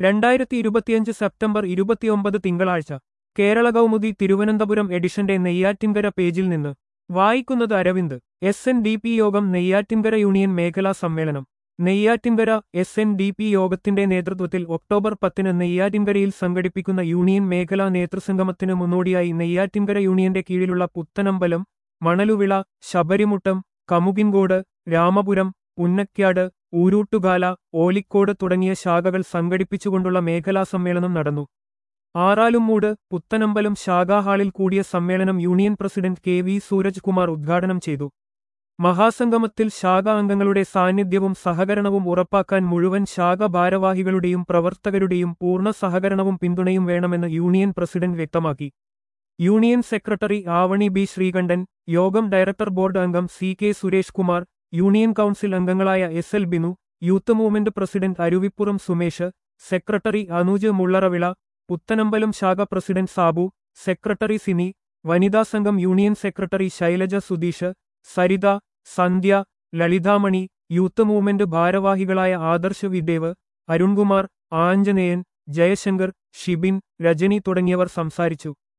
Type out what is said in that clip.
രണ്ടായിരത്തി ഇരുപത്തിയഞ്ച് സെപ്റ്റംബർ ഇരുപത്തിയൊമ്പത് തിങ്കളാഴ്ച കേരള കൗമുദി തിരുവനന്തപുരം എഡിഷന്റെ നെയ്യാറ്റിൻകര പേജിൽ നിന്ന് വായിക്കുന്നത് Aravind S N D P യോഗം നെയ്യാറ്റിൻകര യൂണിയൻ മേഖലാ സമ്മേളനം Neyyattinkara S N D P യോഗത്തിന്റെ നേതൃത്വത്തിൽ ഒക്ടോബർ പത്തിന് നെയ്യാറ്റിൻകരയിൽ സംഘടിപ്പിക്കുന്ന യൂണിയൻ മേഖലാ നേതൃസംഗമത്തിന് മുന്നോടിയായി നെയ്യാറ്റിൻകര യൂണിയന്റെ കീഴിലുള്ള പുത്തനമ്പലം മണലുവിള ശബരിമുട്ടം കമുകിൻകോട് രാമപുരം പുന്നക്യാട് ഊരൂട്ടുകാല ഓലിക്കോട് തുടങ്ങിയ ശാഖകൾ സംഘടിപ്പിച്ചുകൊണ്ടുള്ള മേഖലാ സമ്മേളനം നടന്നു ആറാലുംമൂട് പുത്തനമ്പലം ശാഖാഹാളിൽ കൂടിയ സമ്മേളനം union president K V Suraj Kumar ഉദ്ഘാടനം ചെയ്തു മഹാസംഗമത്തിൽ ശാഖ അംഗങ്ങളുടെ സാന്നിധ്യവും സഹകരണവും ഉറപ്പാക്കാൻ മുഴുവൻ ശാഖ ഭാരവാഹികളുടെയും പ്രവർത്തകരുടെയും പൂർണ്ണ സഹകരണവും പിന്തുണയും വേണമെന്ന് യൂണിയൻ പ്രസിഡന്റ് വ്യക്തമാക്കി union secretary Avani B Sreekandan യോഗം ഡയറക്ടർ ബോർഡ് അംഗം C K Suresh Kumar union council അംഗങ്ങളായ S L Binu youth movement president Aruvippuram Sumesh secretary Anuj Mullaravila Puthenambalam ശാഖ പ്രസിഡന്റ് സാബു സെക്രട്ടറി സിനി വനിതാ സംഘം union secretary Shailaja Sudheesh Saritha Sandhya Lalithamani youth movement ഭാരവാഹികളായ ആദർശ് വിദേവ് അരുൺകുമാർ ആഞ്ജനേയൻ ജയശങ്കർ ഷിബിൻ രജനി തുടങ്ങിയവർ സംസാരിച്ചു